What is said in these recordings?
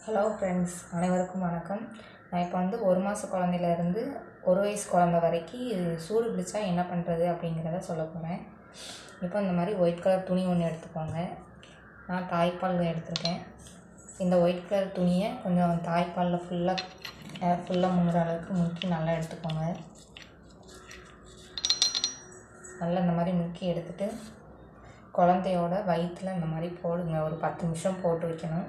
hello friends அனைவருக்கும் வணக்கம் நான் இப்போ வந்து ஒரு மாத குழந்தையிலேருந்து ஒரு வயசு குழந்த வரைக்கும் சூடு பிடிச்சா என்ன பண்ணுறது அப்படிங்கிறத சொல்ல போகிறேன் இப்போ இந்த மாதிரி ஒயிட் கலர் துணி ஒன்று எடுத்துக்கோங்க நான் தாய்ப்பால் எடுத்திருக்கேன் இந்த ஒயிட் கலர் துணியை கொஞ்சம் தாய்ப்பாலில் ஃபுல்லாக ஃபுல்லாக முங்குற அளவுக்கு முக்கி நல்லா எடுத்துக்கோங்க நல்லா இந்த மாதிரி முக்கி எடுத்துட்டு குழந்தையோட வயிற்றில் இந்த மாதிரி போடுங்க ஒரு பத்து நிமிஷம் போட்டு வைக்கணும்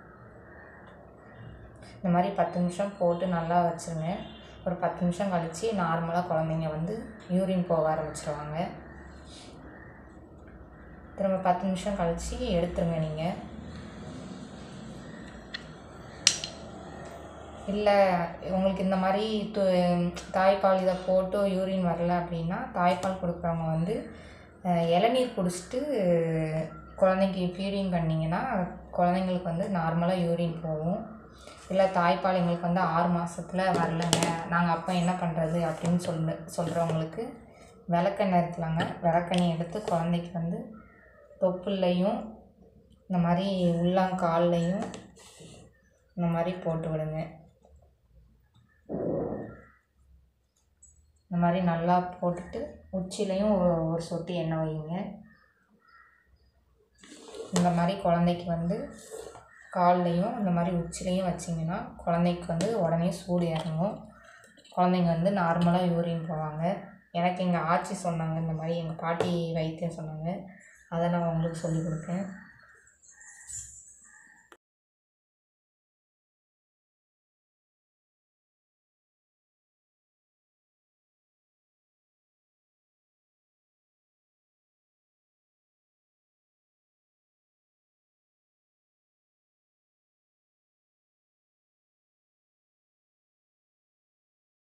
இந்த மாதிரி பத்து நிமிஷம் போட்டு நல்லா வச்சுருங்க ஒரு பத்து நிமிஷம் கழித்து நார்மலாக குழந்தைங்க வந்து யூரின் போக ஆரம்பிச்சிருவாங்க திரும்ப பத்து நிமிஷம் கழித்து எடுத்துருங்க நீங்கள் இல்லை உங்களுக்கு இந்த மாதிரி து தாய்ப்பால் இதை போட்டு யூரின் வரல அப்படின்னா தாய்ப்பால் கொடுக்குறவங்க வந்து அஹ், இளநீர் குடிச்சிட்டு குழந்தைக்கு ஃபீடிங் பண்ணிங்கன்னா குழந்தைங்களுக்கு வந்து நார்மலாக யூரின் போகும் இல்லை தாய்ப்பால் எங்களுக்கு வந்து ஆறு மாதத்துல வரலைங்க நாங்கள் அப்போ என்ன பண்ணுறது அப்படின்னு சொல்லு சொல்கிறவங்களுக்கு விளக்கெண்ணெய் இருக்கலாங்க விளக்கெண்ணெய் எடுத்து குழந்தைக்கு வந்து தொப்புள்ளையும் இந்த மாதிரி உள்ளங்கால்லையும் இந்த மாதிரி போட்டு விடுங்க இந்த மாதிரி நல்லா போட்டுட்டு உச்சிலையும் ஒரு ஒரு சொட்டு எண்ணெய் வைங்க இந்த மாதிரி குழந்தைக்கு வந்து கால்லையும் இந்த மாதிரி உச்சிலையும் வச்சிங்கன்னா குழந்தைக்கு வந்து உடனே சூடு இறங்கும் குழந்தைங்க வந்து நார்மலாக யூரின் போவாங்க எனக்கு எங்கள் ஆச்சி சொன்னாங்க இந்த மாதிரி எங்கள் பாட்டி வைத்தியம் சொன்னாங்க அதை நான் உங்களுக்கு சொல்லிக் கொடுப்பேன்